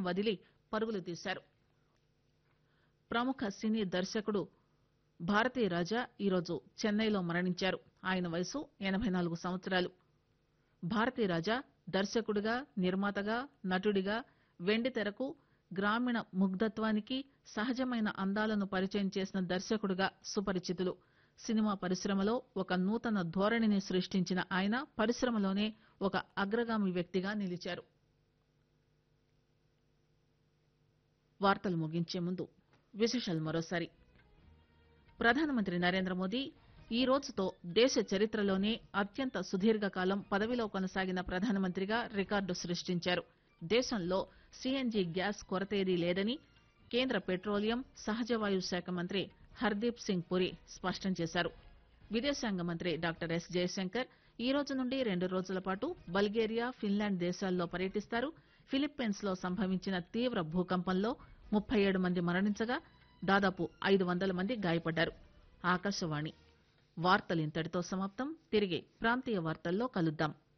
వదిలి పరుగులు తీశారు ప్రముఖ సినీ దర్శకుడు భారతీ రాజా ఈరోజు చెన్నైలో మరణించారు ఆయన వయసు ఎనబై నాలుగు సంవత్సరాలు భారతీ రాజా దర్శకుడిగా నిర్మాతగా నటుడిగా వెండి తెరకు గ్రామీణ ముగ్ధత్వానికి సహజమైన అందాలను పరిచయం చేసిన దర్శకుడిగా సుపరిచితులు సినిమా పరిశ్రమలో ఒక నూతన ధోరణిని సృష్టించిన ఆయన పరిశ్రమలోనే ఒక అగ్రగామి వ్యక్తిగా నిలిచారు వార్తలు ముగించే ముందు విశేషాలు మరోసారి ప్రధానమంత్రి నరేంద్ర మోదీ ఈ రోజుతో దేశ చరిత్రలోనే అత్యంత సుదీర్ఘకాలం పదవిలో కొనసాగిన ప్రధానమంత్రిగా రికార్డు సృష్టించారు దేశంలో సీఎన్జీ గ్యాస్ కొరతేదీ లేదని కేంద్ర పెట్రోలియం సహజవాయు శాఖ మంత్రి హర్దీప్ సింగ్ పురి స్పష్టం చేశారు విదేశాంగ మంత్రి డాక్టర్ ఎస్ జయశంకర్ ఈ రోజు నుండి రెండు రోజుల పాటు బల్గేరియా ఫిన్లాండ్ దేశాల్లో పర్యటిస్తారు ఫిలిప్పీన్స్ లో సంభవించిన తీవ్ర భూకంపంలో ముప్పై ఏడు మంది మరణించగా దాదాపు ఐదు వందల మంది గాయపడ్డారు ఆకాశవాణి వార్తలు ఇంతటితో సమాప్తం తిరిగి ప్రాంతీయ వార్తల్లో కలుద్దాం